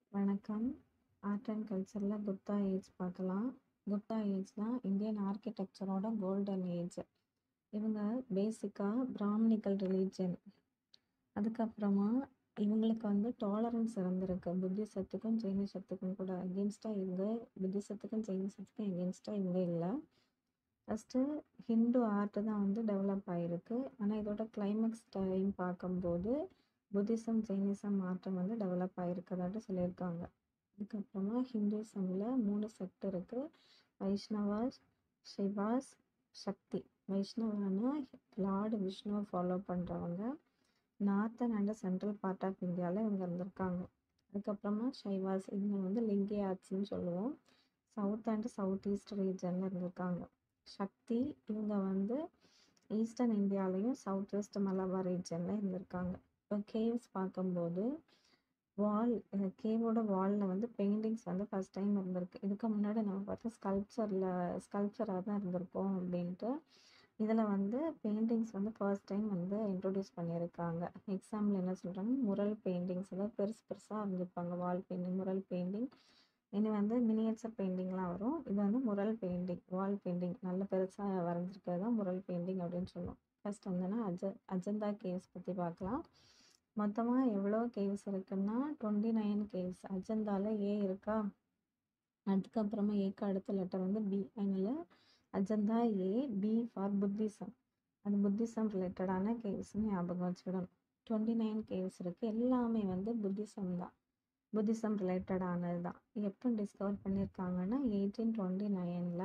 வணக்கம் art and கல்ச்சரில் Gupta age பார்க்கலாம் குப்தா ஏஜ்னால் இந்தியன் ஆர்கிடெக்சரோட கோல்டன் ஏஜ் இவங்க பேசிக்காக பிராமணிக்கல் ரிலீஜன் அதுக்கப்புறமா இவங்களுக்கு வந்து டாலரன்ஸ் இருந்திருக்கு புத்திசத்துக்கும் ஜெயினிசத்துக்கும் கூட அகென்ஸ்டாக இவங்க புத்திசத்துக்கும் ஜெயினிசத்துக்கும் எகென்ஸ்டாக இவங்க இல்லை ஃபஸ்ட்டு ஹிந்து ஆர்ட்டு தான் வந்து டெவலப் ஆகிருக்கு ஆனால் இதோட கிளைமேக்ஸ் டைம் பார்க்கும்போது புத்திசம் ஜெயினிசம் மாற்றம் வந்து டெவலப் ஆகிருக்கதாட்டு சொல்லியிருக்காங்க அதுக்கப்புறமா ஹிந்துசமில் மூணு செக்ட் இருக்குது வைஷ்ணவாஸ் சிவாஸ் சக்தி வைஷ்ணவானா லார்டு விஷ்ணுவை ஃபாலோ பண்ணுறவங்க northern and central part of இந்தியாவில் இவங்க இருந்திருக்காங்க அதுக்கப்புறமா ஷைவாஸ் இவங்க வந்து லிங்கியாட்சின்னு சொல்லுவோம் சவுத் அண்ட் சவுத் ஈஸ்ட் ரீஜனில் இருந்திருக்காங்க சக்தி இவங்க வந்து ஈஸ்டர்ன் இந்தியாலையும் சவுத் வெஸ்ட் மலபார் ரீஜனில் இருந்திருக்காங்க இப்போ கேவ்ஸ் பார்க்கும்போது வால் கேவோட வாலில் வந்து பெயிண்டிங்ஸ் வந்து ஃபஸ்ட் டைம் இருந்திருக்கு இதுக்கு முன்னாடி நம்ம பார்த்தா ஸ்கல்ப்சரில் ஸ்கல்ப்சராக தான் இருந்திருக்கோம் அப்படின்ட்டு இதில் வந்து பெயிண்டிங்ஸ் வந்து ஃபர்ஸ்ட் டைம் வந்து இன்ட்ரொடியூஸ் பண்ணியிருக்காங்க எக்ஸாம்பிள் என்ன சொல்கிறாங்க முரல் பெயிண்டிங்ஸ் அதாவது பெருசு பெருசாக இருந்திருப்பாங்க வால் பெயிண்டிங் முரல் பெயிண்டிங் இனி வந்து மினியேச்சர் பெயிண்டிங்லாம் வரும் இது வந்து முரல் பெயிண்டிங் வால் பெயிண்டிங் நல்ல பெருசாக வரைஞ்சிருக்கிறது தான் முரல் பெயிண்டிங் அப்படின்னு சொல்லுவோம் ஃபர்ஸ்ட் வந்துன்னா அஜ அஜந்தா கேவ்ஸ் பற்றி பார்க்கலாம் மொத்தமாக எவ்வளோ கேவ்ஸ் இருக்குன்னா டுவெண்ட்டி நைன் கேவ்ஸ் அஜந்தாவில் ஏ இருக்கா அதுக்கப்புறமா ஏக்கு அடுத்த லெட்டர் வந்து பி அதனால் Ajanta A B for Buddhism அது புத்திசம் ரிலேட்டடான கேவ்ஸ்னு ஞாபகம் வச்சுக்கிடணும் டுவெண்ட்டி நைன் கேவ்ஸ் இருக்குது எல்லாமே வந்து புத்திசம் தான் புத்திசம் ரிலேட்டடானது தான் எப்போ டிஸ்கவர் பண்ணியிருக்காங்கன்னா எயிட்டீன் டுவெண்ட்டி நைனில்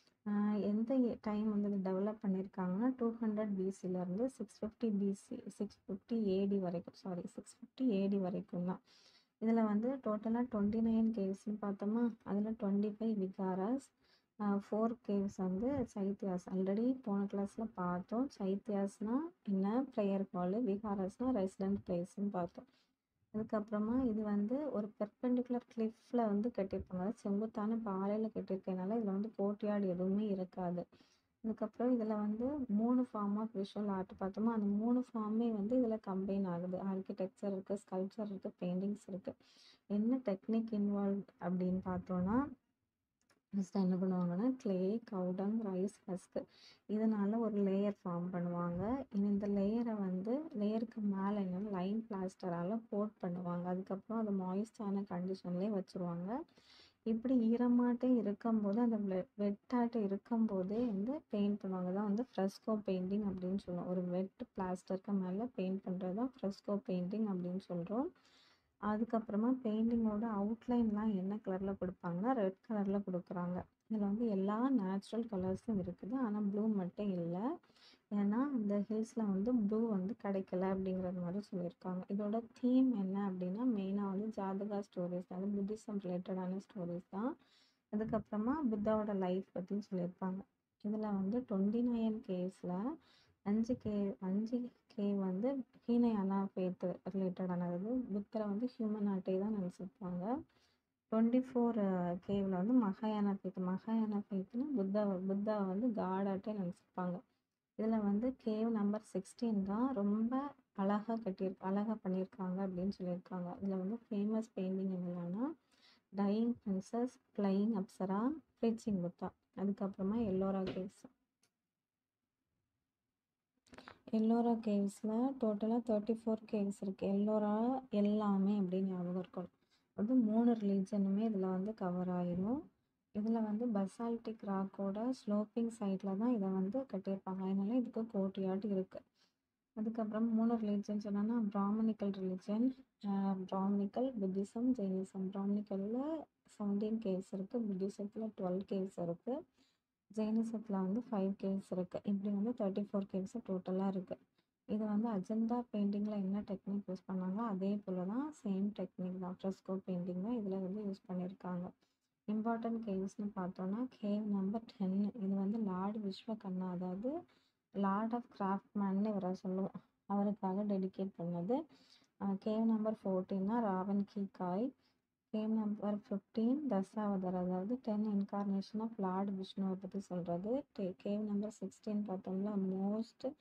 எந்த டைம் வந்து இது டெவலப் பண்ணியிருக்காங்கன்னா டூ ஹண்ட்ரட் பிசிலேருந்து six fifty BC six fifty AD வரைக்கும் சாரி சிக்ஸ் ஃபிஃப்டி ஏடி வரைக்கும் தான் இதில் வந்து டோட்டலாக டுவெண்ட்டி நைன் கேவ்ஸ்னு பார்த்தோமா அதில் twenty five viharas four caves வந்து சைத்தியாஸ் ஆல்ரெடி போன கிளாஸில் பார்த்தோம் சைத்தியாஸ்னால் என்ன ப்ரேயர் ஹாலு விகாராஸ்னால் ரெசிடென்ட் பிளேஸ்ன்னு பார்த்தோம் அதுக்கப்புறமா இது வந்து ஒரு பெர்பெண்டிகுலர் கிளிஃபில் வந்து கட்டியிருப்பாங்க அதாவது செங்குத்தான பாறையில் கட்டியிருக்கனால இதில் வந்து கோட்யார்டு எதுவுமே இருக்காது அதுக்கப்புறம் இதில் வந்து மூணு ஃபார்ம் ஆஃப் விஷுவல் ஆர்ட் பார்த்தோமா அந்த மூணு ஃபார்மே வந்து இதில் கம்பைன் ஆகுது ஆர்கிடெக்சர் இருக்குது ஸ்கல்ப்சர் இருக்குது பெயிண்டிங்ஸ் இருக்குது என்ன டெக்னிக் இன்வால்வ் அப்படின்னு பார்த்தோன்னா ஃபஸ்ட்டு என்ன பண்ணுவாங்கன்னா கிளே கவுடங் ரைஸ் ஹஸ்க்கு இதனால் ஒரு லேயர் ஃபார்ம் பண்ணுவாங்க இந்த லேயரை வந்து லேயருக்கு மேலே என்னென்னா லைன் பிளாஸ்டரால் கோட் பண்ணுவாங்க அதுக்கப்புறம் அது மாய்ஸ்டான கண்டிஷன்லேயே வச்சுருவாங்க இப்படி ஈரமாட்டே இருக்கும்போது அந்த வெ வெட்டாட்டு இருக்கும்போதே வந்து பெயிண்ட் பண்ணுவாங்க தான் வந்து ஃப்ரெஸ்கோ பெயிண்டிங் அப்படின்னு சொல்லுவோம் ஒரு வெட் பிளாஸ்டருக்கு மேலே பெயிண்ட் பண்ணுறது தான் ஃப்ரெஸ்கோ பெயிண்டிங் அப்படின்னு சொல்கிறோம் அதுக்கப்புறமா பெயிண்டிங்கோட அவுட்லைன்லாம் என்ன கலரில் கொடுப்பாங்கன்னா ரெட் கலரில் கொடுக்குறாங்க இதில் வந்து எல்லா நேச்சுரல் கலர்ஸும் இருக்குது ஆனால் ப்ளூ மட்டும் இல்லை ஏன்னா அந்த ஹில்ஸில் வந்து ப்ளூ வந்து கிடைக்கல அப்படிங்கிறது மாதிரி சொல்லியிருக்காங்க இதோட தீம் என்ன அப்படின்னா மெயினாக வந்து ஜாதகா ஸ்டோரிஸ் அதாவது புத்திசம் ரிலேட்டடான ஸ்டோரிஸ் தான் அதுக்கப்புறமா புத்தாவோட லைஃப் பற்றியும் சொல்லியிருப்பாங்க இதில் வந்து டுவெண்ட்டி நைன் கேஸில் அஞ்சு கே அஞ்சு கே வந்து ஹீனயானா ஃபேத் ரிலேட்டடானது புத்தரை வந்து ஹியூமன் ஆர்ட்டே தான் நினச்சிருப்பாங்க டுவெண்ட்டி ஃபோர் கேவில் வந்து மகாயானா ஃபேத் மகாயானா ஃபேத்னு புத்தா புத்தாவை வந்து காடாட்டே நினச்சிருப்பாங்க இதில் வந்து கேவ் நம்பர் சிக்ஸ்டீன் தான் ரொம்ப அழகாக கட்டியிருக்கு அழகாக பண்ணியிருக்காங்க அப்படின்னு சொல்லியிருக்காங்க இதில் வந்து ஃபேமஸ் பெயிண்டிங் என்னென்னா dying princess flying apsara preaching Buddha அதுக்கப்புறமா எல்லோரா கேவ்ஸ் எல்லோரா கேவ்ஸில் டோட்டலாக தேர்ட்டி ஃபோர் கேவ்ஸ் இருக்குது எல்லோரா எல்லாமே அப்படின்னு ஞாபகம் இருக்கணும் அது மூணு ரிலீஜனுமே இதில் வந்து கவர் ஆயிரும் இதில் வந்து பசால்டிக் ராக்கோட ஸ்லோப்பிங் சைடில் தான் இதை வந்து கட்டியிருப்பாங்க அதனால இதுக்கு கோட்டியாட்டு இருக்குது அதுக்கப்புறம் மூணு ரிலீஜன் சொன்னோன்னா Brahmanical religion Brahmanical Buddhism Jainism பிராமணிக்கலில் செவன்டீன் கேவ்ஸ் இருக்குது புத்திசத்தில் டுவெல் கேவ்ஸ் இருக்குது ஜெயினிசத்தில் வந்து ஃபைவ் கேவ்ஸ் இருக்குது இப்படி வந்து தேர்ட்டி ஃபோர் கேவ்ஸ் டோட்டலாக இருக்குது இது வந்து அஜந்தா பெயிண்டிங்கில் என்ன டெக்னிக் யூஸ் பண்ணாங்களோ அதே போல் தான் சேம் டெக்னிக் தான் ஃப்ரெஸ்கோ பெயிண்டிங் தான் இதில் வந்து யூஸ் பண்ணியிருக்காங்க இம்பார்ட்டன்ட் கேவ்ஸ்னு பார்த்தோன்னா கேவ் நம்பர் டென் இது வந்து லார்டு விஸ்வகண்ணா அதாவது லார்ட் ஆஃப் கிராஃப்ட்மேன்னு இவரை சொல்லுவோம் அவருக்காக டெடிகேட் பண்ணது கேவ் நம்பர் ஃபோர்டீன்னா ராவன் கி காய் கேவ் நம்பர் ஃபிஃப்டீன் தசாவதர் அதாவது டென் இன்கார்னேஷன் ஆஃப் லார்டு விஷ்ணுவை பற்றி சொல்கிறது கேவ் நம்பர் சிக்ஸ்டீன் பார்த்தோம்னா மோஸ்ட்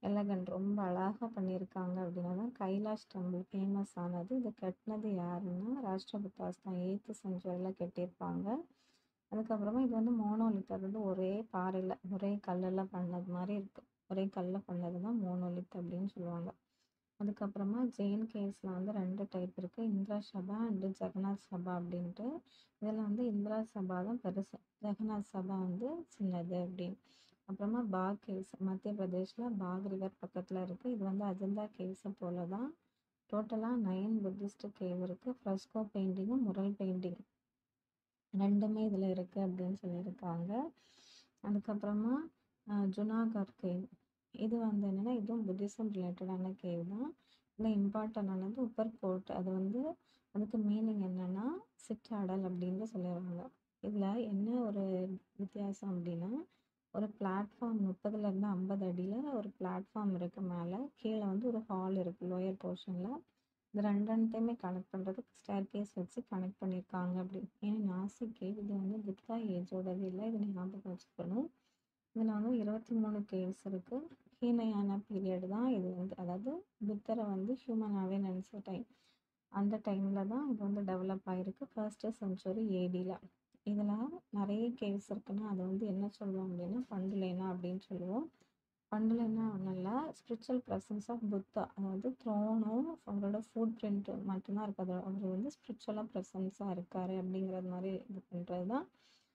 எலகண்ட் ரொம்ப அழகாக பண்ணியிருக்காங்க அப்படின்னா தான் கைலாஷ் டெம்பிள் ஃபேமஸ் ஆனது இது கட்டினது யாருன்னா ராஷ்டிரபிதாஸ் தான் எயித்து செஞ்சுரியில் கட்டியிருப்பாங்க அதுக்கப்புறமா இது வந்து மோனோலித் அதாவது ஒரே பாறையில் ஒரே கல்லில் பண்ணது மாதிரி இருக்குது ஒரே கல்லில் பண்ணது தான் மோனோலித் அப்படின்னு சொல்லுவாங்க அதுக்கப்புறமா ஜெயின் கேவ்ஸில் வந்து ரெண்டு டைப் இருக்குது இந்திரா சபா அண்டு ஜெகநாத் சபா அப்படின்ட்டு இதில் வந்து இந்திரா சபா தான் பெருசு ஜெகநாத் சபா வந்து சின்னது அப்படின்னு அப்புறமா பாக் கேவ்ஸ் மத்திய பிரதேஷில் பாக் ரிவர் பக்கத்தில் இருக்குது இது வந்து அஜந்தா கேவ்ஸை போல தான் டோட்டலாக நைன் புத்திஸ்ட் கேவ் இருக்குது ஃப்ரெஸ்கோ பெயிண்டிங்கும் முரல் பெயிண்டிங் ரெண்டுமே இதில் இருக்குது அப்படின்னு சொல்லியிருக்காங்க அதுக்கப்புறமா ஜுனாகர் கேவ் இது வந்து என்னென்னா இதுவும் புத்திசம் ரிலேட்டடான கேவ் தான் இதில் இம்பார்ட்டண்டானது உப்பர் கோட் அது வந்து அதுக்கு மீனிங் என்னென்னா சிற்றாடல் அப்படின்னு சொல்லிடுவாங்க இதில் என்ன ஒரு வித்தியாசம் அப்படின்னா ஒரு பிளாட்ஃபார்ம் முப்பதுலேருந்து ஐம்பது அடியில் ஒரு பிளாட்ஃபார்ம் இருக்குது மேலே கீழே வந்து ஒரு ஹால் இருக்குது லோயர் போர்ஷனில் இந்த ரெண்டு ரெண்டுத்தையுமே கனெக்ட் பண்ணுறதுக்கு ஸ்டேர் கேஸ் வச்சு கனெக்ட் பண்ணியிருக்காங்க அப்படி ஏன்னா நாசிக் கேவ் இது வந்து புத்தா ஏஜோடது இல்லை இது ஞாபகம் வச்சுக்கணும் இதில் வந்து இருபத்தி மூணு கேவ்ஸ் இருக்குது ஹீனயான பீரியட் தான் இது வந்து அதாவது புத்தரை வந்து ஹியூமனாகவே நினச்ச டைம் அந்த டைமில் தான் இது வந்து டெவலப் ஆகிருக்கு ஃபர்ஸ்ட்டு செஞ்சுரி ஏடியில் இதில் நிறைய கேவ்ஸ் இருக்குன்னா அதை வந்து என்ன சொல்லுவோம் அப்படின்னா பண்டுலேனா அப்படின்னு சொல்லுவோம் பண்டுலேனா ஒன்றும் இல்லை ஸ்பிரிச்சுவல் ப்ரெசன்ஸ் ஆஃப் புத்தா அதாவது த்ரோனும் அவரோட ஃபுட் பிரிண்ட்டு மட்டும்தான் இருக்குது அவர் வந்து ஸ்பிரிச்சுவலாக ப்ரெசன்ஸாக இருக்கார் அப்படிங்கிறது மாதிரி இது பண்ணுறது தான்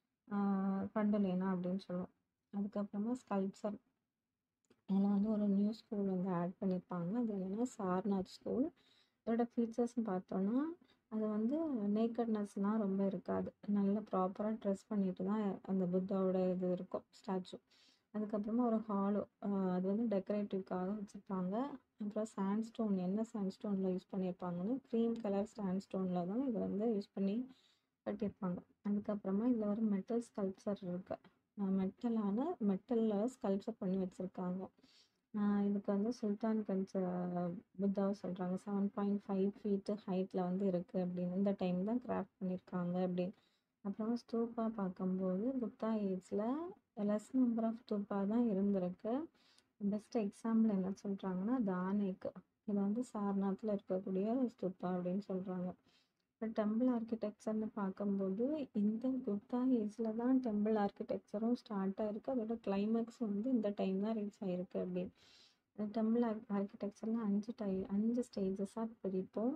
பண்டுலேனா அப்படின்னு சொல்லுவோம் அதுக்கப்புறமா ஸ்கல்ப்சர் அதில் வந்து ஒரு நியூ ஸ்கூல் வந்து ஆட் பண்ணியிருப்பாங்க அது என்னென்னா சார்நாத் ஸ்கூல் இதோட ஃபீச்சர்ஸ்னு பார்த்தோன்னா அது வந்து நேக்கட்னஸ்லாம் ரொம்ப இருக்காது நல்ல ப்ராப்பராக ட்ரெஸ் பண்ணிட்டு தான் அந்த புத்தாவோட இது இருக்கும் ஸ்டாச்சு அதுக்கப்புறமா ஒரு ஹாலோ அது வந்து டெக்கரேட்டிவ்க்காக வச்சுருப்பாங்க அப்புறம் சாண்ட்ஸ்டோன் என்ன சாண்ட்ஸ்டோனில் யூஸ் பண்ணியிருப்பாங்கன்னா க்ரீம் கலர் சாண்ட்ஸ்டோனில் தான் இதை வந்து யூஸ் பண்ணி கட்டியிருப்பாங்க அதுக்கப்புறமா இதில் ஒரு மெட்டல் ஸ்கல்ப்சர் இருக்குது மெட்டலான மெட்டலில் ஸ்கல்ப்சர் பண்ணி வச்சுருக்காங்க இதுக்கு வந்து சுல்தான் கஞ்ச் புத்தாவை சொல்கிறாங்க செவன் பாயிண்ட் ஃபைவ் ஃபீட்டு ஹைட்டில் வந்து இருக்குது அப்படின்னு இந்த டைம் தான் கிராஃப்ட் பண்ணியிருக்காங்க அப்படின்னு அப்புறமா ஸ்தூப்பா பார்க்கும்போது புத்தா ஏஜில் லெஸ் நம்பர் ஆஃப் ஸ்தூப்பா தான் இருந்திருக்கு பெஸ்ட் எக்ஸாம்பிள் என்ன சொல்கிறாங்கன்னா தானேக்கு இது வந்து சார்நாத்தில் இருக்கக்கூடிய ஸ்தூப்பா அப்படின்னு சொல்கிறாங்க இப்போ டெம்பிள் ஆர்கிடெக்சர்னு பார்க்கும்போது இந்த குப்தா ஏஜில் தான் டெம்பிள் ஆர்கிடெக்சரும் ஸ்டார்ட் ஆகிருக்கு அதோட கிளைமேக்ஸ் வந்து இந்த டைம் தான் ரீச் ஆகிருக்கு அப்படின்னு டெம்பிள் ஆர் ஆர்கிடெக்சரில் அஞ்சு டை அஞ்சு ஸ்டேஜஸாக பிரிப்போம்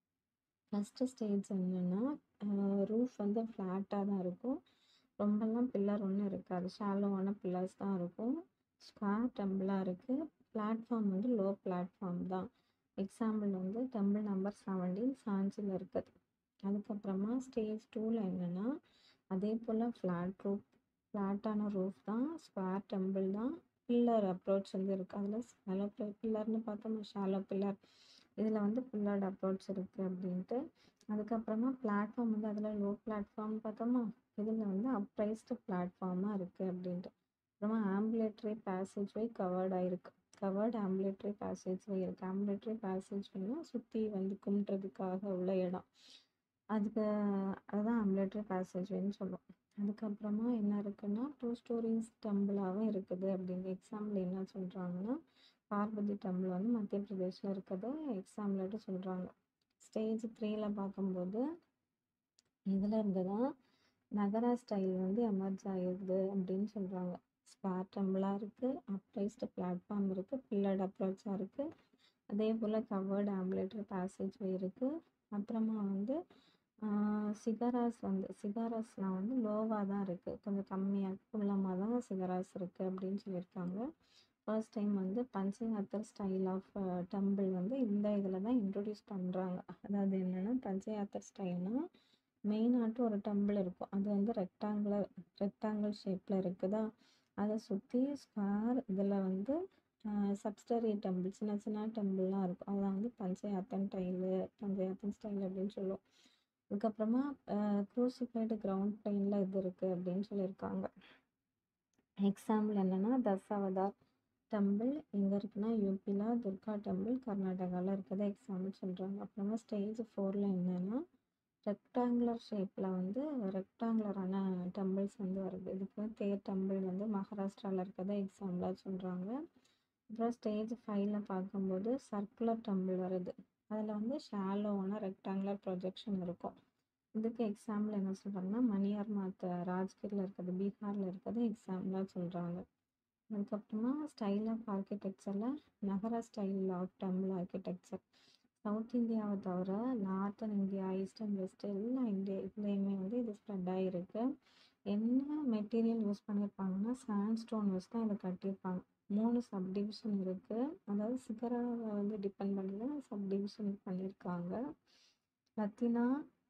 ஃபஸ்ட்டு ஸ்டேஜ் என்னென்னா ரூஃப் வந்து ஃப்ளாட்டாக தான் இருக்கும் ரொம்பலாம் பில்லர் ஒன்றும் இருக்காது ஷாலோவான பில்லர்ஸ் தான் இருக்கும் ஸ்கொயர் டெம்பிளாக இருக்குது பிளாட்ஃபார்ம் வந்து லோ பிளாட்ஃபார்ம் தான் எக்ஸாம்பிள் வந்து டெம்பிள் நம்பர் செவன்டீன் சாஞ்சில் இருக்குது அதுக்கப்புறமா ஸ்டேஜ் டூவில் என்னென்னா அதே போல் ஃப்ளாட் ரூஃப் ஃப்ளாட்டான ரூஃப் தான் ஸ்கொயர் டெம்பிள் தான் பில்லர் அப்ரோச் வந்து இருக்குது அதில் ஷாலோ பில்லர்னு பார்த்தோம் ஷாலோ பில்லர் இதில் வந்து பில்லர்ட் அப்ரோச் இருக்குது அப்படின்ட்டு அதுக்கப்புறமா பிளாட்ஃபார்ம் வந்து அதில் லோ பிளாட்ஃபார்ம் பார்த்தோமா இதில் வந்து அப்ரைஸ்டு பிளாட்ஃபார்மாக இருக்குது அப்படின்ட்டு அப்புறமா ஆம்புலேட்டரி பேசேஜ் வே கவர்ட் ஆகிருக்கு கவர்டு ஆம்புலேட்டரி பேசேஜ் வே இருக்குது ஆம்புலேட்டரி பேசேஜ் வேனா சுற்றி வந்து கும்பிட்றதுக்காக உள்ள இடம் அதுக்கு அதுதான் ஆம்புலேட்டரி பேசேஜ் வேன்னு சொல்லுவோம் அதுக்கப்புறமா என்ன இருக்குன்னா டூ ஸ்டோரிஸ் டெம்பிளாகவும் இருக்குது அப்படின்னு எக்ஸாம்பிள் என்ன சொல்கிறாங்கன்னா பார்வதி டெம்பிள் வந்து மத்திய பிரதேஷில் இருக்கிறது எக்ஸாம்பிள்ட்டு சொல்கிறாங்க ஸ்டேஜ் த்ரீல பார்க்கும்போது இதில் இருந்து தான் நகரா ஸ்டைல் வந்து எமர்ஜ் ஆகிடுது அப்படின்னு சொல்கிறாங்க ஸ்கொயர் டெம்பிளாக இருக்குது அப்ரைஸ்டு பிளாட்ஃபார்ம் இருக்குது பில்லர்ட் அப்ரோச்சாக இருக்குது அதே போல் கவர்டு ஆம்புலேட்டரி பேசேஜ் வே இருக்குது அப்புறமா வந்து சிகாராஸ் வந்து சிகாராஸ்லாம் வந்து லோவாக தான் இருக்குது கொஞ்சம் கம்மியாக குள்ளமாக தான் சிகாராஸ் இருக்குது அப்படின்னு சொல்லியிருக்காங்க ஃபர்ஸ்ட் டைம் வந்து பஞ்சயாத்தர் ஸ்டைல் ஆஃப் டெம்பிள் வந்து இந்த இதில் தான் இன்ட்ரொடியூஸ் பண்ணுறாங்க அதாவது என்னென்னா பஞ்சயாத்தர் ஸ்டைல்னால் மெயினாட்டு ஒரு டெம்பிள் இருக்கும் அது வந்து ரெக்டாங்குலர் ரெக்டாங்கிள் ஷேப்பில் இருக்குதா அதை சுற்றி ஸ்கொயர் இதில் வந்து சப்ஸ்டரி டெம்பிள் சின்ன சின்ன டெம்பிள்லாம் இருக்கும் அதெல்லாம் வந்து பஞ்சயாத்தன் ஸ்டைலு பஞ்சயாத்தன் ஸ்டைல் அப்படின்னு சொல்லுவோம் அதுக்கப்புறமா க்ரூசிஃபைடு கிரவுண்ட் பிளெயினில் இது இருக்குது அப்படின்னு சொல்லியிருக்காங்க எக்ஸாம்பிள் என்னென்னா தசாவதார் டெம்பிள் எங்கே இருக்குன்னா யூபியில் துர்கா டெம்பிள் கர்நாடகாவில் இருக்கிறத எக்ஸாம்பிள் சொல்கிறாங்க அப்புறமா ஸ்டேஜ் ஃபோரில் என்னென்னா ரெக்டாங்குலர் ஷேப்பில் வந்து ரெக்டாங்குலரான டெம்பிள்ஸ் வந்து வருது இதுக்கு தேர் டெம்பிள் வந்து மகாராஷ்டிராவில் இருக்கிறத எக்ஸாம்பிளாக சொல்கிறாங்க அப்புறம் ஸ்டேஜ் ஃபைவ்ல பார்க்கும்போது சர்க்குலர் டம்பிள் வருது அதில் வந்து ஷாலோவான ரெக்டாங்குலர் ப்ரொஜெக்ஷன் இருக்கும் இதுக்கு எக்ஸாம்பிள் என்ன சொல்கிறாங்கன்னா மணியார் மாத்த ராஜ்கிரில் இருக்கிறது பீகாரில் இருக்கிறது எக்ஸாம்பிளாக சொல்கிறாங்க அதுக்கப்புறமா ஸ்டைல் ஆஃப் ஆர்கிடெக்சரில் Nagara style of temple architecture south இந்தியாவை தவிர நார்த்தன் இந்தியா ஈஸ்டர்ன் வெஸ்ட் எல்லா இந்தியா இதுலேயுமே வந்து இது ஸ்ப்ரெட் ஆகிருக்கு என்ன மெட்டீரியல் யூஸ் பண்ணியிருப்பாங்கன்னா சாண்ட்ஸ்டோன் வச்சு தான் இதை கட்டியிருப்பாங்க மூணு சப்டிவிஷன் இருக்குது அதாவது சிகராவை வந்து டிபெண்ட் பண்ணி தான் சப்டிவிஷன் பண்ணியிருக்காங்க லத்தினா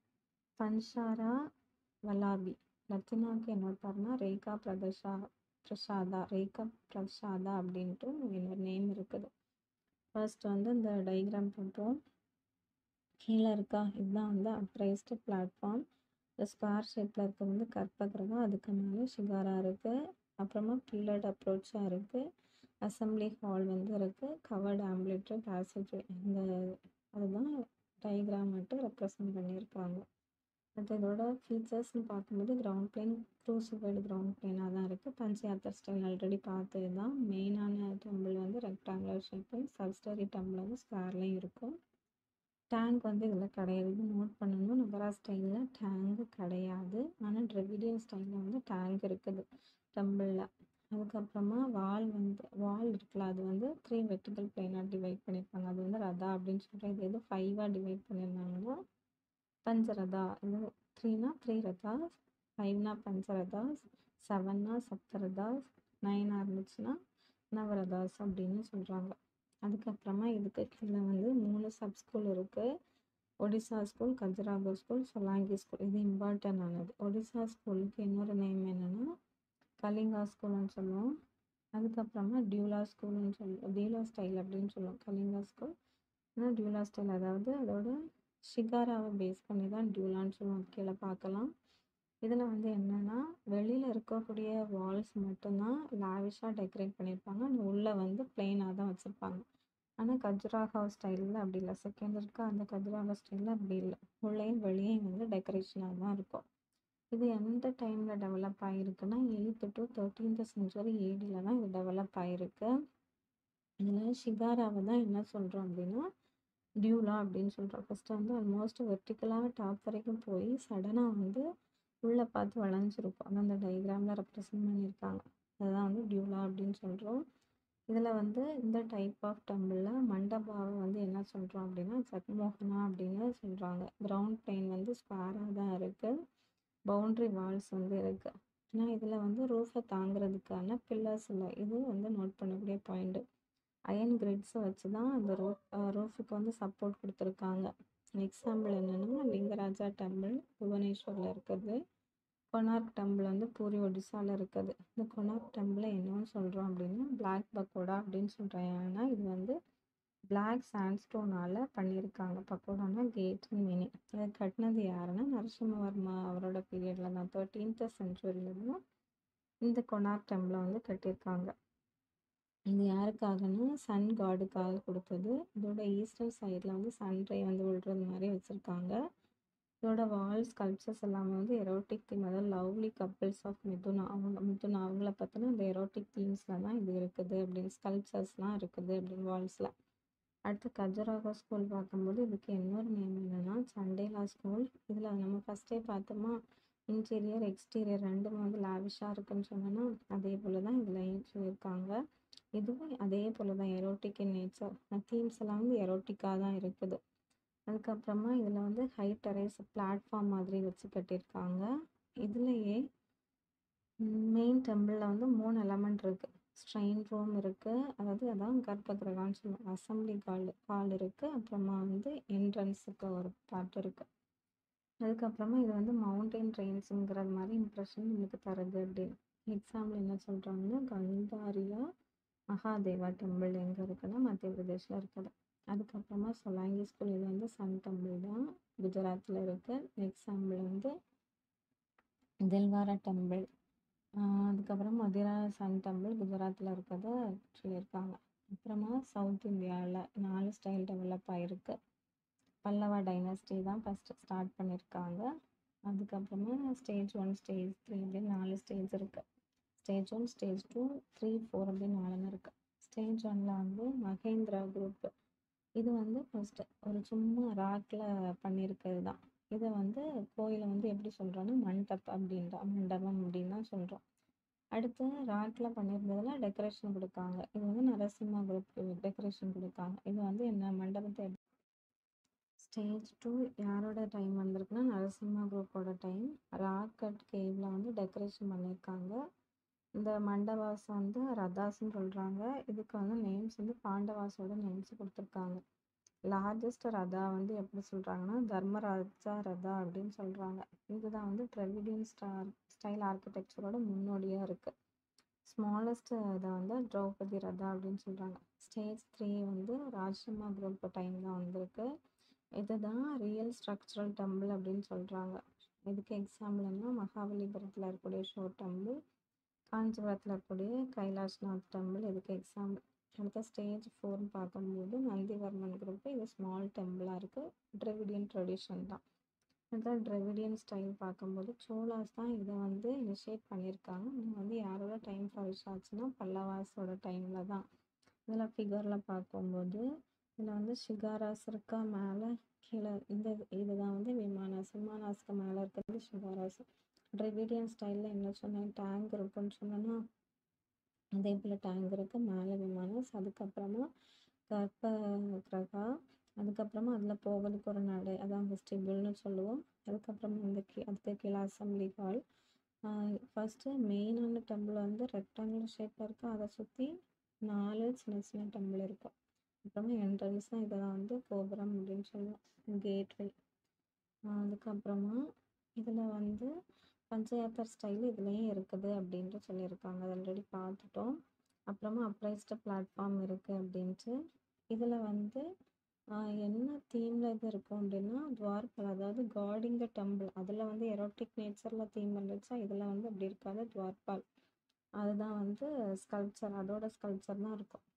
பன்ஷாரா வலாபி லத்தினாவுக்கு என்ன வைப்பாருன்னா ரேகா பிரதர்ஷா பிரசாதா ரேகா பிரசாதா அப்படின்ட்டு இன்னொரு நேம் இருக்குது ஃபர்ஸ்ட் வந்து இந்த டயக்ராம் பண்ணுறோம் கீழே இருக்கா இதுதான் வந்து அப்ரைஸ்டு பிளாட்ஃபார்ம் இந்த ஸ்கொயர் ஷேப்பில் இருக்கிறது வந்து கற்பகிரகம் அதுக்கு மேலே ஷிகாரா இருக்குது அப்புறமா பில்லட் அப்ரோச்சாக இருக்குது அசம்பிளி ஹால் வந்து இருக்குது கவர்டு ஆம்பிளேட்டர் பேசேஜ் இந்த அதுதான் டயக்ராம் மட்டும் ரெப்ரசன்ட் பண்ணியிருக்காங்க அடுத்து இதோட ஃபீச்சர்ஸ்னு பார்க்கும்போது கிரவுண்ட் பிளேன் க்ரூசிஃபைடு கிரவுண்ட் பிளேனாக தான் இருக்குது பஞ்சாயத்தர் ஸ்டைல் ஆல்ரெடி பார்த்தது தான் மெயினான டெம்பிள் வந்து ரெக்டாங்குலர் ஷேப்பு சப்ஸ்டரி டெம்பிள் வந்து ஸ்கொயர்லேயும் இருக்கும் டேங்க் வந்து இதில் கிடையாது இது நோட் பண்ணணும் நகரா ஸ்டைலில் டேங்கு கிடையாது ஆனால் ட்ரெவிடியன் ஸ்டைலில் வந்து டேங்க் இருக்குது டெம்பிளில் அதுக்கப்புறமா வால் வந்து வால் இருக்குல்ல அது வந்து த்ரீ வெர்டிக்கல் பிளைனாக டிவைட் பண்ணியிருப்பாங்க அது வந்து ரதா அப்படின்னு சொல்கிறேன் இது எது ஃபைவாக டிவைட் பண்ணியிருந்தாங்கன்னா பஞ்சரதா இது த்ரீனா த்ரீ ரதாஸ் ஃபைவ்னா பஞ்சரதாஸ் செவன்னா சப்தரதாஸ் நைனாக இருந்துச்சுன்னா நவரதாஸ் அப்படின்னு சொல்கிறாங்க அதுக்கப்புறமா இதுக்கு கீழே வந்து மூணு சப் ஸ்கூல் இருக்குது Odisha school Khajuraho school Solanki school இது இம்பார்ட்டன் ஆனது ஒடிசா ஸ்கூலுக்கு இன்னொரு நேம் என்னென்னா கலிங்கா ஸ்கூல்னு சொல்லுவோம் அதுக்கப்புறமா டியூலா ஸ்கூல்னு சொல்லுவோம் டியூலா ஸ்டைல் அப்படின்னு சொல்லுவோம் கலிங்கா ஸ்கூல் ஆனால் டியூலா ஸ்டைல் அதாவது அதோட ஷிகாராவை பேஸ் பண்ணி தான் டியூலான்னு சொல்லுவோம் கீழே பார்க்கலாம் இதில் வந்து என்னென்னா வெளியில் இருக்கக்கூடிய வால்ஸ் மட்டும்தான் லாவிஷாக டெக்கரேட் பண்ணியிருப்பாங்க அந்த உள்ளே வந்து பிளெயினாக தான் வச்சுருப்பாங்க ஆனால் கஜுராஹோ ஸ்டைலில் அப்படி இல்லை செகண்ட் இருக்க அந்த கஜுராஹோ ஸ்டைலில் அப்படி இல்லை உள்ளேயும் வெளியும் வந்து டெக்கரேஷனாக தான் இருக்கும் இது எந்த டைமில் டெவலப் ஆகிருக்குன்னா எயித்து டு தேர்ட்டீன்த் செஞ்சுரி ஏடியில் தான் இது டெவலப் ஆகிருக்கு இதில் ஷிகாராவை தான் என்ன சொல்கிறோம் அப்படின்னா டியூலா அப்படின்னு சொல்கிறோம் ஃபஸ்ட்டு வந்து ஆல்மோஸ்ட் வெர்டிக்கலாக டாப் வரைக்கும் போய் சடனாக வந்து உள்ளே பார்த்து வளைஞ்சிருக்கும் அதான் அந்த டயக்ராமில் ரெப்ரசன்ட் பண்ணியிருக்காங்க அதுதான் வந்து டியூலா அப்படின்னு சொல்கிறோம் இதில் வந்து இந்த டைப் ஆஃப் டம்பிளில் மண்டபாவை வந்து என்ன சொல்கிறோம் அப்படின்னா சத்மோகனா அப்படின்னு சொல்கிறாங்க கிரவுண்ட் பிளேன் வந்து ஸ்கொயராக தான் இருக்குது பவுண்ட்ரி வால்ஸ் வந்து இருக்குது ஆனால் இதில் வந்து ரூஃபை தாங்கிறதுக்கான பில்லர்ஸ் இல்லை இது வந்து நோட் பண்ணக்கூடிய பாயிண்ட்டு அயன் கிரிட்ஸை வச்சு தான் அந்த ரூஃப் ரூஃபுக்கு வந்து சப்போர்ட் கொடுத்துருக்காங்க எக்ஸாம்பிள் என்னென்னா லிங்கராஜா டெம்பிள் புவனேஸ்வரில் இருக்குது கொனார்க் டெம்பிள் வந்து பூரி ஒடிசாவில் இருக்குது இந்த கொனார்க் டெம்பிளை என்னன்னு சொல்கிறோம் அப்படின்னா பிளாக் பக்கோடா அப்படின்னு சொல்கிறேன் ஏன்னா இது வந்து பிளாக் சாண்ட்ஸ்டோனால் பண்ணியிருக்காங்க பக்கோடானா கேட்னு மீனிங் இதை கட்டினது யாருன்னா நரசிம்மவர்மா அவரோட பீரியடில் தான் தேர்ட்டீன்த் சென்ச்சுரியில் தான் இந்த கொனார்க் டெம்பிளை வந்து கட்டியிருக்காங்க இது யாருக்காகன்னா சன் காடுக்காக கொடுத்தது இதோட ஈஸ்டர்ன் சைடில் வந்து சன்ரை வந்து விழுறது மாதிரி வச்சுருக்காங்க இதோட வால்ஸ் கல்ச்சர்ஸ் எல்லாமே வந்து எரோட்டிக் தீம் அதாவது லவ்லி கப்பிள்ஸ் ஆஃப் மிதுனா அவங்க மிதுனா அவங்கள பற்றின அந்த எரோட்டிக் தீம்ஸில் தான் இது இருக்குது அப்படின்னு ஸ்கல்ப்சர்ஸ்லாம் இருக்குது அப்படின்னு வால்ஸில் அடுத்து கஜராகோ ஸ்கூல் பார்க்கும்போது இதுக்கு இன்னொரு நேம் என்னென்னா சண்டேலா ஸ்கூல் இதில் நம்ம ஃபஸ்ட்டே பார்த்தோமா இன்டீரியர் எக்ஸ்டீரியர் ரெண்டும் வந்து லாவிஷாக இருக்குன்னு சொன்னோன்னா அதே போல் தான் இதில் சொல்லியிருக்காங்க இதுவும் அதே போல் தான் எரோட்டிக் இன் நேச்சர் தீம்ஸ் எல்லாம் வந்து எரோட்டிக்காக தான் இருக்குது அதுக்கப்புறமா இதில் வந்து ஹை டெரேஸ் பிளாட்ஃபார்ம் மாதிரி வச்சு கட்டியிருக்காங்க இதுலேயே மெயின் டெம்பிளில் வந்து மூணு எலமெண்ட் இருக்குது ஸ்ட்ரெயின் ரூம் இருக்குது அதாவது அதான் கர்ப்பகிரகான்னு சொல்லுவோம் அசம்பிளி ஹால் ஹால் இருக்குது அப்புறமா வந்து என்ட்ரன்ஸுக்கு ஒரு பார்ட் இருக்குது அதுக்கப்புறமா இது வந்து மவுண்டெயின் ட்ரெயின்ஸுங்கிறது மாதிரி இம்ப்ரெஷன் நமக்கு தருது அப்படின்னு எக்ஸாம்பிள் என்ன சொல்கிறாங்கன்னா கந்தாரியா மகாதேவா டெம்பிள் எங்கே இருக்குன்னா மத்திய பிரதேஷில் இருக்குது அதுக்கப்புறமா சொலாங்கி ஸ்கூல் இது வந்து சன் டெம்பிள் தான் குஜராத்தில் இருக்குது எக்ஸாம்பிள் வந்து தில்வாரா டெம்பிள் அதுக்கப்புறம் மதுரா சன் டெம்பிள் குஜராத்தில் இருக்கிறத சொல்லியிருக்காங்க அப்புறமா சவுத் இந்தியாவில் நாலு ஸ்டைல் டெவலப் ஆகிருக்கு பல்லவா டைனஸ்டி தான் ஃபஸ்ட்டு ஸ்டார்ட் பண்ணியிருக்காங்க அதுக்கப்புறமா ஸ்டேஜ் ஒன் ஸ்டேஜ் த்ரீ அப்படின்னு நாலு ஸ்டேஜ் இருக்குது stage one stage two three four அப்படின்னு நாலுன்னு இருக்குது ஸ்டேஜ் ஒன்ல வந்து மகேந்திரா குரூப் இது வந்து ஃபஸ்ட்டு ஒரு சும்மா ராக்கில் பண்ணியிருக்கிறது தான் இதை வந்து கோயிலை வந்து எப்படி சொல்கிறோன்னா மண்டப் அப்படின்ற மண்டபம் அப்படின்னு தான் சொல்கிறோம் அடுத்து ராக்கில் பண்ணியிருந்ததுல டெக்கரேஷன் கொடுக்காங்க இது வந்து நரசிம்மா குரூப் டெக்கரேஷன் கொடுக்காங்க இது வந்து என்ன மண்டபத்தை ஸ்டேஜ் டூ யாரோட டைம் வந்திருக்குன்னா நரசிம்மா குரூப்போட டைம் ராக் கட் கேவில் வந்து டெக்கரேஷன் பண்ணியிருக்காங்க இந்த மண்டபாஸ் வந்து ரதாஸ்ன்னு சொல்கிறாங்க இதுக்கு வந்து நேம்ஸ் வந்து பாண்டவாஸோட நேம்ஸ் கொடுத்துருக்காங்க லார்ஜஸ்ட் ரதா வந்து எப்படி சொல்கிறாங்கன்னா தர்மராஜா ரதா அப்படின்னு சொல்கிறாங்க இதுதான் வந்து ட்ரெவிடியன் ஸ்டார் ஸ்டைல் ஆர்கிடெக்சரோட முன்னோடியாக இருக்குது ஸ்மாலஸ்ட் இதை வந்து திரௌபதி ரதா அப்படின்னு சொல்கிறாங்க ஸ்டேஜ் த்ரீ வந்து ராஜ்யமா குரூப் டைம் தான் வந்திருக்கு இதுதான் ரியல் ஸ்ட்ரக்சரல் டெம்பிள் அப்படின்னு சொல்கிறாங்க இதுக்கு எக்ஸாம்பிள்னா மகாபலிபுரத்தில் இருக்கக்கூடிய ஷோர் டெம்பிள் காஞ்சிபுரத்தில் இருக்கக்கூடிய கைலாஷ்நாத் டெம்பிள் இதுக்கு எக்ஸாம்பிள் அடுத்த ஸ்டேஜ் ஃபோர்னு பார்க்கும்போது நந்திவர்மன் குரூப் இது ஸ்மால் டெம்பிளாக இருக்குது ட்ரெவிடியன் ட்ரெடிஷன் தான் அடுத்த ட்ரெவிடியன் ஸ்டைல் பார்க்கும்போது சோலாஸ் தான் இதை வந்து இனிஷியேட் பண்ணியிருக்காங்க இது வந்து யாரோட டைம் ஃபாரிஷ் ஆச்சுன்னா பல்லவாஸோட டைமில் தான் இதில் ஃபிகரில் பார்க்கும்போது இதில் வந்து ஷிகாராஸ் இருக்கா மேலே கீழே இந்த இதுதான் வந்து விமானாஸ் விமானாஸ்க்கு மேலே இருக்கிறது ஷிகாராஸ் ட்ரெவிடியன் ஸ்டைலில் என்ன சொன்னேன் டேங்க் இருக்குன்னு சொன்னேன்னா அதே போல் டேங்க் இருக்குது மேலே விமானாஸ் அதுக்கப்புறமா கர்ப்ப கிரகா அதுக்கப்புறமா அதில் போகிறதுக்கு ஒரு நடை அதான் வெஸ்டிபிள்னு சொல்லுவோம் அதுக்கப்புறமா இந்த கீ அதுக்கு கீழே அசம்பிளி ஹால் ஃபஸ்ட்டு மெயினான டெம்பிள் வந்து ரெக்டாங்குலர் ஷேப்பில் இருக்குது அதை சுற்றி நாலு சின்ன சின்ன டெம்பிள் இருக்கும் அப்புறமா என்ட்ரன்ஸ் தான் இதெல்லாம் வந்து கோபுரம் அப்படின்னு சொல்லுவோம் கேட்வே அதுக்கப்புறமா இதில் வந்து பஞ்சயாத்தர் ஸ்டைல் இதுலேயும் இருக்குது அப்படின்ட்டு சொல்லியிருக்காங்க அது ஆல்ரெடி பார்த்துட்டோம் அப்புறமா அப்ரைஸ்டு பிளாட்ஃபார்ம் இருக்குது அப்படின்ட்டு இதில் வந்து என்ன தீமில் இது இருக்கும் அப்படின்னா துவார்பல் அதாவது காடிங் த டெம்பிள் அதில் வந்து எரோட்டிக் நேச்சரில் தீம் இருந்துச்சா இதில் வந்து அப்படி இருக்காது துவார்பால் அதுதான் வந்து ஸ்கல்ப்சர் அதோட ஸ்கல்ப்சர் தான் இருக்கும்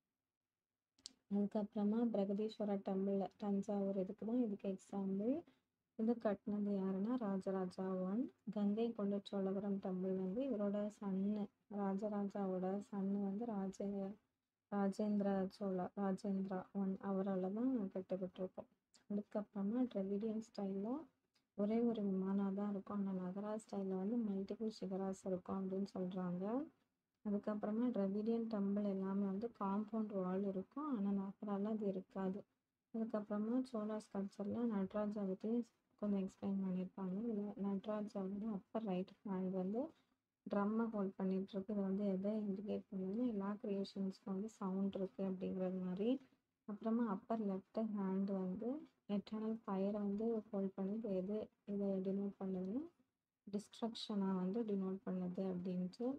அதுக்கப்புறமா பிரகதீஸ்வரா டெம்பிள் தஞ்சாவூர் இதுக்கு தான் இதுக்கு எக்ஸாம்பிள் இது கட்டினது யாருன்னா ராஜராஜா ஒன் கங்கை கொண்ட சோழபுரம் டெம்பிள் வந்து இவரோட சன்னு ராஜராஜாவோட சன்னு வந்து ராஜ ராஜேந்திர சோழா ராஜேந்திரா ஒன் அவரால் தான் கட்டப்பட்டிருக்கும் அதுக்கப்புறமா ட்ரெவிடியன் ஸ்டைலில் ஒரே ஒரு விமானம் தான் இருக்கும் ஆனால் நகரா ஸ்டைலில் வந்து மல்டிபிள் ஷிகராஸ் இருக்கும் அப்படின்னு சொல்கிறாங்க அதுக்கப்புறமா ட்ரெவிடியன் டெம்பிள் எல்லாமே வந்து காம்பவுண்ட் வால் இருக்கும் ஆனால் நகரால அது இருக்காது அதுக்கப்புறமா சோழா ஸ்கல்ச்சரில் நட்ராஜா பற்றி கொஞ்சம் எக்ஸ்பிளைன் பண்ணியிருப்பாங்க இதில் நட்ராஜாவோட அப்பர் ரைட் ஹேண்ட் வந்து ட்ரம்மை ஹோல்ட் பண்ணிகிட்ருக்கு இது வந்து எதை இண்டிகேட் பண்ணுதுன்னா எல்லா க்ரியேஷன்ஸ்க்கும் வந்து சவுண்ட் இருக்குது அப்படிங்கிறது மாதிரி அப்புறமா அப்பர் லெஃப்ட் ஹேண்ட் வந்து எட்டர்னல் ஃபயரை வந்து ஹோல்ட் பண்ணுது எது இதை டினோட் பண்ணுதுன்னா டிஸ்ட்ரக்ஷனாக வந்து டினோட் பண்ணுது அப்படின்ட்டு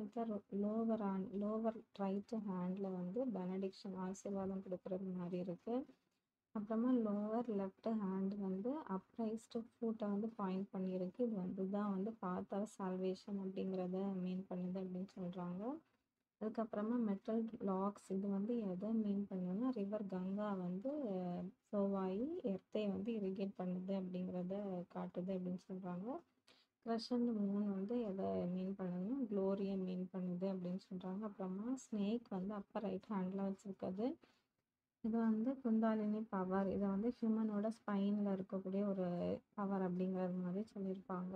லோவர் ஹேண்ட் லோவர் ரைட்டு ஹேண்டில் வந்து பெனடிக்ஷன் ஆசீர்வாதம் கொடுக்குறது மாதிரி இருக்குது அப்புறமா லோவர் லெஃப்ட் ஹேண்ட் வந்து அப்ரைஸ்டு ஃபுட்டை வந்து பாயிண்ட் பண்ணியிருக்கு இது வந்து தான் வந்து பார்த்தா சால்வேஷன் அப்படிங்கிறத மீன் பண்ணுது அப்படின்னு சொல்கிறாங்க அதுக்கப்புறமா மெட்டல் லாக்ஸ் இது வந்து எதை மீன் பண்ணுன்னா ரிவர் கங்கா வந்து ஃப்ளோவாகி எர்த்தை வந்து இரிகேட் பண்ணுது அப்படிங்கிறத காட்டுது அப்படின்னு சொல்கிறாங்க க்ரஷண்ட் மூன் வந்து எதை மீன் பண்ணுதுன்னா க்ளோரியை மீன் பண்ணுது அப்படின்னு சொல்கிறாங்க அப்புறமா ஸ்னேக் வந்து அப்போ ரைட் ஹேண்டில் வச்சுருக்குது இது வந்து குந்தாலினி பவர் இதை வந்து ஹியூமனோட ஸ்பைனில் இருக்கக்கூடிய ஒரு பவர் அப்படிங்கிறது மாதிரி சொல்லியிருப்பாங்க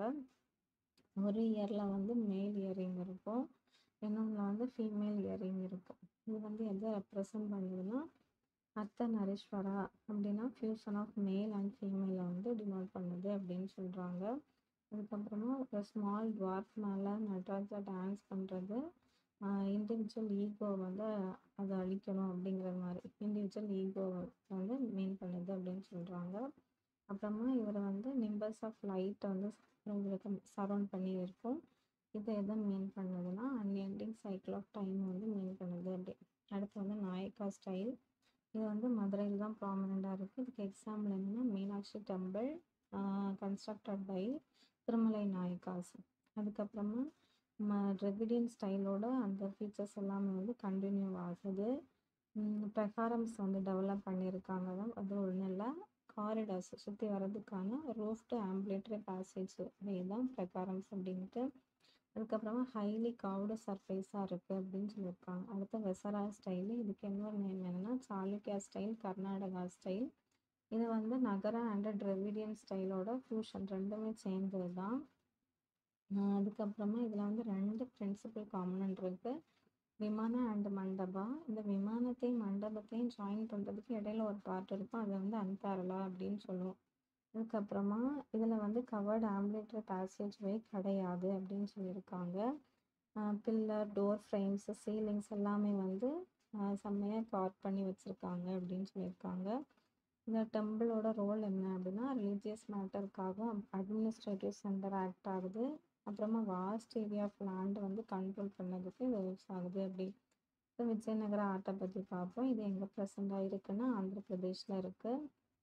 ஒரு இயரில் வந்து மேல் இயரிங் இருக்கும் இன்னொன்றில் வந்து ஃபீமேல் இயரிங் இருக்கும் இது வந்து எதை ரெப்ரசன்ட் பண்ணுதுன்னா அர்த்த நரீஸ்வரா அப்படின்னா ஃபியூஷன் ஆஃப் மேல் அண்ட் ஃபீமேலை வந்து டினோட் பண்ணுது அப்படின்னு சொல்கிறாங்க அதுக்கப்புறமா ஒரு ஸ்மால் டுவார்ஃப் மேலே நட்ராஜா டான்ஸ் பண்ணுறது இண்டிவிஜுவல் ஈகோ வந்து அதை அழிக்கணும் அப்படிங்கிற மாதிரி இண்டிவிஜுவல் ஈகோ வந்து மீன் பண்ணுது அப்படின்னு சொல்கிறாங்க அப்புறமா இவர் வந்து நிம்பர்ஸ் ஆஃப் லைட்டை வந்து உங்களுக்கு சரௌண்ட் பண்ணி இருக்கும் இது எதை மீன் பண்ணுதுன்னா அன்எண்டிங் சைக்கிள் ஆஃப் டைம் வந்து மீன் பண்ணுது அப்படி அடுத்து வந்து நாயக்கா ஸ்டைல் இது வந்து மதுரையில் தான் ப்ராமினெண்ட்டாக இருக்குது இதுக்கு எக்ஸாம்பிள் என்னன்னா Meenakshi temple constructed by Tirumalai Nayakas அதுக்கப்புறமா ம ட்ரெவிடியன் ஸ்டைலோட அந்த ஃபீச்சர்ஸ் எல்லாமே வந்து கண்டினியூ ஆகுது ப்ரெஃபாரம்ஸ் வந்து டெவலப் பண்ணியிருக்காங்க தான் அது ஒன்றும் இல்லை காரிடார்ஸ் சுற்றி வர்றதுக்கான ரூஃப்டு ஆம்பிளேட்டரி பேசேஜ் இதுதான் ப்ரெஃபாரம்ஸ் அப்படின்ட்டு அதுக்கப்புறமா ஹைலி கவுடு சர்ஃபேஸாக இருக்குது அப்படின்னு சொல்லியிருக்காங்க அடுத்து வெசரா ஸ்டைலு இதுக்கு இன்னொரு நேம் என்னென்னா சாளுக்கியா ஸ்டைல் கர்நாடகா ஸ்டைல் இது வந்து நகர அண்ட் ட்ரெவிடியன் ஸ்டைலோட ஃபியூஷன் ரெண்டுமே சேர்ந்தது தான் அதுக்கப்புறமா இதில் வந்து ரெண்டு பிரின்சிபல் காம்பனண்ட் இருக்குது விமானம் அண்ட் மண்டபா இந்த விமானத்தையும் மண்டபத்தையும் ஜாயின் பண்ணுறதுக்கு இடையில ஒரு பார்ட் இருக்கும் அதை வந்து அன்பேரலா அப்படின்னு சொல்லுவோம் அதுக்கப்புறமா இதில் வந்து கவர்டு ஆம்பிளேட்டரி பேசேஜ் வே கிடையாது அப்படின்னு சொல்லியிருக்காங்க பில்லர் டோர் ஃப்ரேம்ஸ் சீலிங்ஸ் எல்லாமே வந்து செம்மையாக கார் பண்ணி வச்சுருக்காங்க அப்படின்னு சொல்லியிருக்காங்க இந்த டெம்பிளோட ரோல் என்ன அப்படின்னா ரிலீஜியஸ் மேட்டருக்காகவும் அட்மினிஸ்ட்ரேட்டிவ் சென்டர் ஆக்ட் ஆகுது அப்புறமா வாஸ்ட் ஏரியா ஆஃப் லேண்ட் வந்து கண்ட்ரோல் பண்ணதுக்கு இது யூஸ் ஆகுது அப்படி இப்போ விஜயநகர ஆர்ட்டை பற்றி பார்ப்போம் இது எங்கே ப்ரெசண்டாக இருக்குன்னா ஆந்திர பிரதேஷில் இருக்குது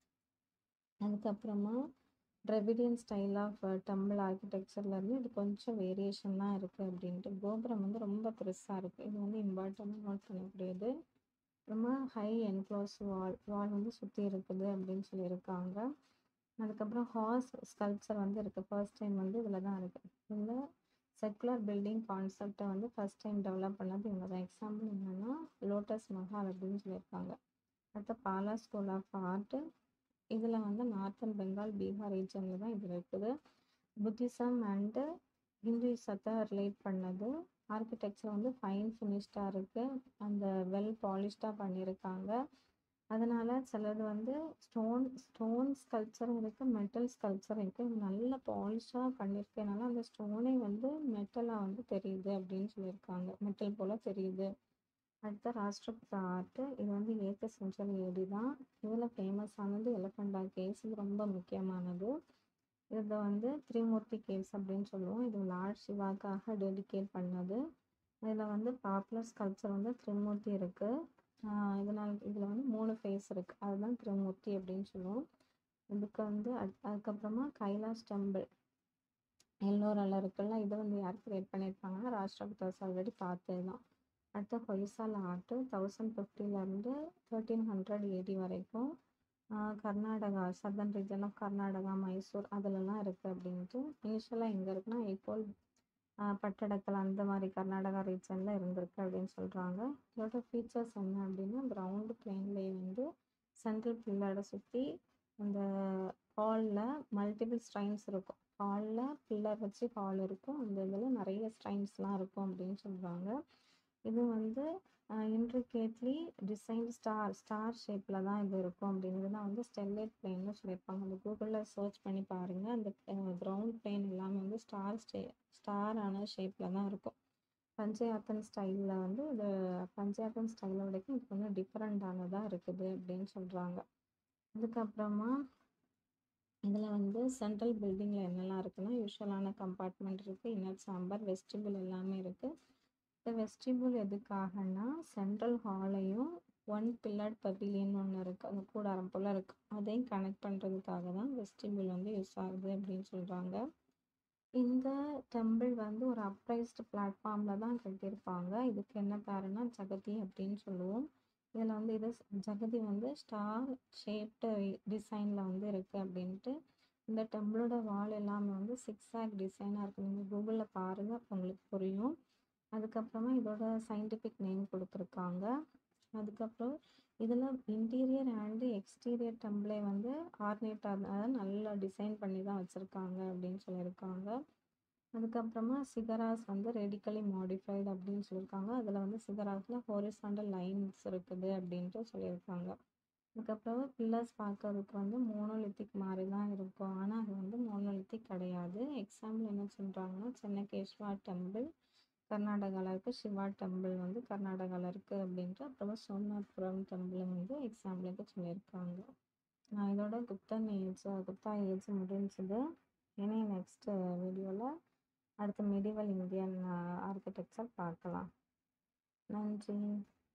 அதுக்கப்புறமா ட்ரெவிடியன் ஸ்டைல் ஆஃப் டெம்பிள் ஆர்கிடெக்சர்லேருந்து இது கொஞ்சம் வேரியேஷன் தான் இருக்குது அப்படின்ட்டு கோபுரம் வந்து ரொம்ப பெருசாக இருக்குது இது வந்து இம்பார்ட்டன்ட் நோட் பண்ணக்கூடியது ரொம்ப ஹை என்க்ளோஸ் வால் வால் வந்து சுற்றி இருக்குது அப்படின்னு சொல்லியிருக்காங்க அதுக்கப்புறம் ஹார்ஸ் ஸ்கல்ப்சர் வந்து இருக்குது ஃபர்ஸ்ட் டைம் வந்து இதில் தான் இருக்குது இதில் செக்குலர் பில்டிங் கான்செப்டை வந்து ஃபர்ஸ்ட் டைம் டெவலப் பண்ணது இவங்க தான் எக்ஸாம்பிள் என்னென்னா லோட்டஸ் மஹால் அப்படின்னு சொல்லியிருக்காங்க அடுத்த பாலா ஸ்கூல் ஆஃப் ஆர்ட் இதில் வந்து நார்த்தன் பெங்கால் பீகார் ரீஜனில் தான் இது இருக்குது புத்திசம் அண்டு ஹிந்துயிசத்தை ரிலேட் பண்ணது ஆர்கிடெக்சர் வந்து ஃபைன் ஃபினிஷ்டாக இருக்குது அந்த வெல் பாலிஷ்டாக பண்ணியிருக்காங்க அதனால் சிலது வந்து ஸ்டோன் ஸ்டோன் ஸ்கல்ச்சரும் இருக்குது மெட்டல் ஸ்கல்ச்சரும் இருக்குது இது நல்ல பாலிஷாக பண்ணியிருக்கனால அந்த ஸ்டோனே வந்து மெட்டலாக வந்து தெரியுது அப்படின்னு சொல்லியிருக்காங்க மெட்டல் போல் தெரியுது அடுத்த ராஷ்டிரபிதா ஆர்ட்டு இது வந்து ஏத்த செஞ்சுரி ஏடி தான் இதில் ஃபேமஸானது எலஃபண்டா கேவ்ஸ் இது ரொம்ப முக்கியமானது இதை வந்து திரிமூர்த்தி கேவ்ஸ் அப்படின்னு சொல்லுவோம் இது லார்ட் சிவாக்காக டெடிகேட் பண்ணது இதில் வந்து பாப்புலர் ஸ்கல்ச்சர் வந்து திரிமூர்த்தி இருக்குது இதனால் இதில் வந்து மூணு ஃபேஸ் இருக்குது அதுதான் திரிமூர்த்தி அப்படின்னு சொல்லுவோம் இதுக்கு வந்து அது அதுக்கப்புறமா கைலாஷ் டெம்பிள் எல்லோரால் இருக்குல்ல இதை வந்து யார் கிரியேட் பண்ணியிருப்பாங்கன்னா ராஷ்டிரபிதாஸ் ஆல்ரெடி பார்த்தது தான் அடுத்து ஹொய்சால் ஆர்ட்டு தௌசண்ட் ஃபிஃப்டிலேருந்து தேர்ட்டீன் ஹண்ட்ரட் ஏடி வரைக்கும் Karnataka southern region of Karnataka Mysore அதிலலாம் இருக்குது அப்படின்ட்டு இனிஷியலாக எங்கே இருக்குன்னா இப்போல் பட்டடக்கல் அந்த மாதிரி கர்நாடகா ரீஜனில் இருந்திருக்கு அப்படின்னு சொல்கிறாங்க இதோட ஃபீச்சர்ஸ் என்ன அப்படின்னா கிரவுண்டு பிளேன்லேயே வந்து சென்ட்ரல் பில்லரை சுற்றி அந்த ஹாலில் மல்டிபிள் ஸ்ட்ரைன்ஸ் இருக்கும் ஹாலில் பில்லர் வச்சு ஹால் இருக்கும் அந்த இதில் நிறைய ஸ்ட்ரைன்ஸ்லாம் இருக்கும் அப்படின்னு சொல்கிறாங்க இது வந்து இன்ட்ரிகேட்லி டிசைன் ஸ்டார் ஸ்டார் ஷேப்பில் தான் இது இருக்கும் அப்படிங்கிறது தான் வந்து ஸ்டெல்லைட் பிளேன்னு சொல்லியிருப்பாங்க அந்த கூகுளில் சர்ச் பண்ணி பாருங்கள் அந்த கிரவுண்ட் பிளேன் எல்லாமே வந்து ஸ்டார் ஸ்டே ஸ்டாரான ஷேப்பில் தான் இருக்கும் பஞ்சயாத்தன் ஸ்டைலில் வந்து இது பஞ்சயாத்தன் ஸ்டைலை விடக்கும் இது கொஞ்சம் டிஃப்ரெண்ட்டானதாக இருக்குது அப்படின்னு சொல்கிறாங்க அதுக்கப்புறமா இதில் வந்து சென்ட்ரல் பில்டிங்கில் என்னெல்லாம் இருக்குன்னா யூஸ்வலான கம்பார்ட்மெண்ட் இருக்குது இன்னர் சாம்பர் வெஸ்டிபிள் எல்லாமே இருக்குது இந்த வெஸ்டிபிள் எதுக்காகனா சென்ட்ரல் ஹாலையும் ஒன் பில்லர்ட் பவிலியன் ஒன்று இருக்குது அந்த கூடாரம் போல் இருக்குது அதையும் கனெக்ட் பண்ணுறதுக்காக தான் வெஸ்டிபிள் வந்து யூஸ் ஆகுது அப்படின்னு சொல்கிறாங்க இந்த டெம்பிள் வந்து ஒரு அப்ரைஸ்டு பிளாட்ஃபார்மில் தான் கட்டியிருப்பாங்க இதுக்கு என்ன பேருனா ஜகதி அப்படின்னு சொல்லுவோம் இதில் வந்து இது ஜகதி வந்து ஸ்டார் ஷேப்டு டிசைனில் வந்து இருக்குது அப்படின்ட்டு இந்த டெம்பிளோட வால் எல்லாமே வந்து சிக்ஸ் ஆக் டிசைனாக இருக்குது நீங்கள் கூகுளில் பாருங்கள் அப்போ உங்களுக்கு புரியும் அதுக்கப்புறமா இதோட சயின்டிஃபிக் நேம் கொடுத்துருக்காங்க அதுக்கப்புறம் இதில் இன்டீரியர் அண்டு எக்ஸ்டீரியர் டெம்பிளே வந்து ஆர்னேட்டாக அதாவது நல்லா டிசைன் பண்ணி தான் வச்சுருக்காங்க அப்படின்னு சொல்லியிருக்காங்க அதுக்கப்புறமா சிகராஸ் வந்து ரெடிக்கலி மாடிஃபைடு அப்படின்னு சொல்லியிருக்காங்க அதில் வந்து சிகராஸில் ஹோரிசாண்டல் லைன்ஸ் இருக்குது அப்படின்ட்டு சொல்லியிருக்காங்க அதுக்கப்புறம் பில்லர்ஸ் பார்க்கறதுக்கு வந்து மோனோலித்திக் மாதிரி தான் இருக்கும் ஆனால் அது வந்து மோனோலித்திக் கிடையாது எக்ஸாம்பிள் என்ன சொல்கிறாங்கன்னா சென்னகேஸ்வா டெம்பிள் கர்நாடகாவில் இருக்குது சிவா டெம்பிள் வந்து கர்நாடகாவில் இருக்குது அப்படின்ட்டு அப்புறமா சோம்நாத்புரம் டெம்பிள் வந்து எக்ஸாம்பிளுக்கு சொல்லியிருக்காங்க நான் இதோட குப்தன் ஏஜ் குப்தா ஏஜ் முடிஞ்சது இனி நெக்ஸ்ட் வீடியோவில் அடுத்த மெடிவல் இந்தியன் ஆர்கிடெக்சர் பார்க்கலாம் நன்றி